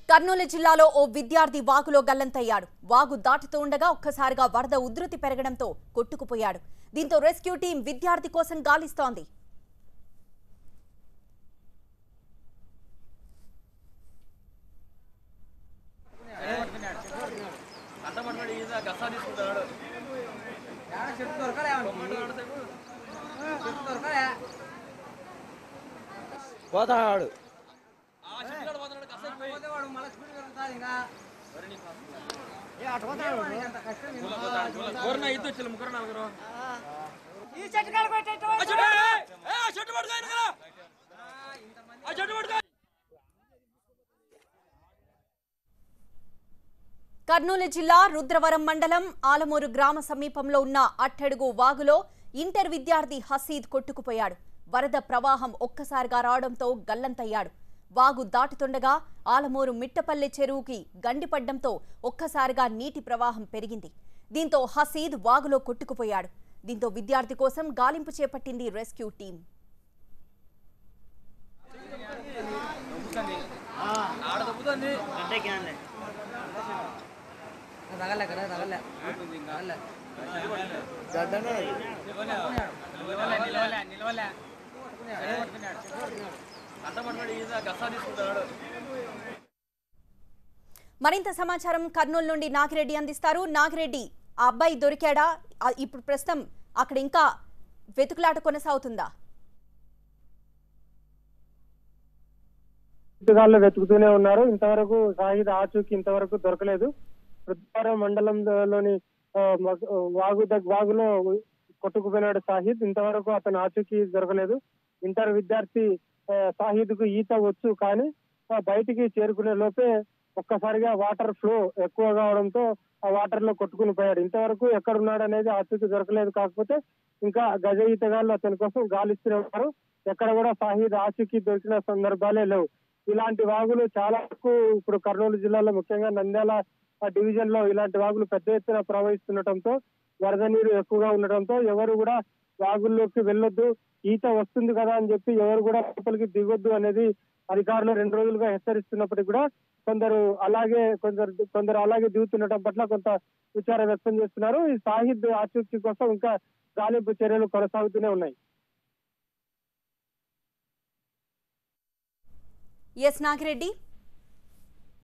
కర్నూలు జిల్లాలో ఓ విద్యార్థి వాగులో గల్లంతయ్యాడు వాగు దాటుతూ ఉండగా ఒక్కసారిగా వరద ఉధృతి పెరగడంతో కొట్టుకుపోయాడు దీంతో రెస్క్యూ టీం విద్యార్థి కోసం గాలిస్తోంది చెట్టు దొరకలే చెట్టు దొరకలే పోతాడు పోతే వాడు మళ్ళీ స్పీడ్ పెరుగుతుంది ఇంకా ఎంత కష్టం ఇంకా. ఈ చెట్టు కాడ పెట్టేట్టు కర్నూలు జిల్లా రుద్రవరం మండలం ఆలమూరు గ్రామ సమీపంలో ఉన్న అట్టడుగు వాగులో ఇంటర్ విద్యార్థి హసీద్ కొట్టుకుపోయాడు వరద ప్రవాహం ఒక్కసారిగా రావడంతో గల్లంతయ్యాడు వాగు దాటుతుండగా ఆలమూరు మిట్టపల్లె చెరువుకి గండిపడ్డంతో ఒక్కసారిగా నీటి ప్రవాహం పెరిగింది దీంతో హసీద్ వాగులో కొట్టుకుపోయాడు దీంతో విద్యార్థి కోసం గాలింపు చేపట్టింది రెస్క్యూ టీం తగలే కదా తగలే తగలే మరింత సమాచారం కర్నూలు నుండి నాగిరెడ్డి అందిస్తారు నాగిరెడ్డి ఆ అబ్బాయి దొరికాడా ఆ, ఇప్పుడు ప్రస్తుతం అక్కడ ఇంకా వెతుకులాట కొనసాగుతుందా వెతుకుగాళ్ళు వెతుకుతూనే ఉన్నారు ఇంతవరకు సాహిద్ ఆచూకీ ఇంతవరకు దొరకలేదు రుద్రవరం మండలంలోని ఆ, మగ- వాగు దగ్ వాగులో కొట్టుకుపోయినాడు సాహిద్ ఇంతవరకు అతను ఆచూకీ దొరకలేదు ఇంటర్ విద్యార్థి ఆ, సాహిద్ కు ఈత వచ్చు కానీ ఆ, బయటికి చేరుకునే లోపే ఒక్కసారిగా వాటర్ ఫ్లో ఎక్కువ కావడంతో ఆ వాటర్ లో కొట్టుకుని పోయాడు ఇంతవరకు ఎక్కడ ఉన్నాడు అనేది ఆచూకీ దొరకలేదు కాకపోతే ఇంకా గజ ఈతగాళ్ళు అతని కోసం గాలిస్తూనే ఉన్నారు ఎక్కడ కూడా సాహిద్ ఆచూకీ దొరికిన సందర్భాలే లేవు ఇలాంటి వాగులు చాలా వరకు ఇప్పుడు కర్నూలు జిల్లాలో ముఖ్యంగా నంద్యాల డివిజన్ లో ఇలాంటి వాగులు పెద్ద ఎత్తున ప్రవహిస్తుండటంతో వరద నీరు ఎక్కువగా ఉండటంతో ఎవరు కూడా వాగుల్లోకి వెళ్ళొద్దు ఈత వస్తుంది కదా అని చెప్పి ఎవరు కూడా లోపలికి దిగొద్దు అనేది అధికారులు రెండు రోజులుగా హెచ్చరిస్తున్నప్పటికీ కూడా కొందరు అలాగే కొందరు కొందరు అలాగే దిగుతుండటం పట్ల కొంత విచారం వ్యక్తం చేస్తున్నారు ఈ సాహిద్ ఆచూకీ కోసం ఇంకా గాలింపు చర్యలు కొనసాగుతూనే ఉన్నాయి ఎస్ నాగిరెడ్డి